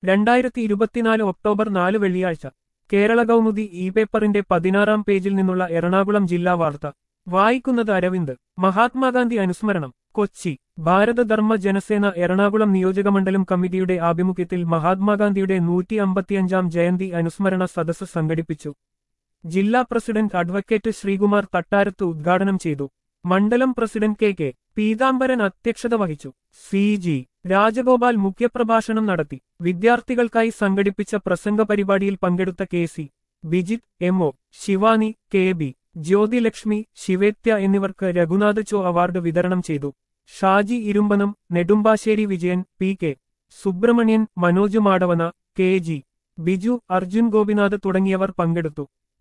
രണ്ടായിരത്തി ഇരുപത്തിനാല് ഒക്ടോബർ നാല് വെള്ളിയാഴ്ച കേരള കൗമുദി ഇ പേപ്പറിന്റെ പതിനാറാം പേജിൽ നിന്നുള്ള എറണാകുളം ജില്ലാ വാർത്ത വായിക്കുന്നത് അരവിന്ദ് മഹാത്മാഗാന്ധി അനുസ്മരണം കൊച്ചി ഭാരതധർമ്മ ജനസേന എറണാകുളം നിയോജകമണ്ഡലം കമ്മിറ്റിയുടെ ആഭിമുഖ്യത്തിൽ മഹാത്മാഗാന്ധിയുടെ നൂറ്റി അമ്പത്തിയഞ്ചാം ജയന്തി അനുസ്മരണ സദസ്സ് സംഘടിപ്പിച്ചു ജില്ലാ പ്രസിഡന്റ് അഡ്വക്കേറ്റ് ശ്രീകുമാർ തട്ടാരത്ത് ഉദ്ഘാടനം ചെയ്തു മണ്ഡലം പ്രസിഡന്റ് കെ കെ പീതാംബരൻ അധ്യക്ഷത വഹിച്ചു സി ജി രാജഗോപാൽ മുഖ്യപ്രഭാഷണം നടത്തി വിദ്യാർത്ഥികൾക്കായി സംഘടിപ്പിച്ച പ്രസംഗ പരിപാടിയിൽ പങ്കെടുത്ത K C Bijith M O Shivani K B Jyothilakshmi Shivethya എന്നിവർക്ക് രഘുനാഥ് ചോ അവാർഡ് വിതരണം ചെയ്തു Shaji Irumbanam Nedumbassery Vijayan P K Subramanian Manoj Madavana K G Biju Arjun Gopinath തുടങ്ങിയവർ പങ്കെടുത്തു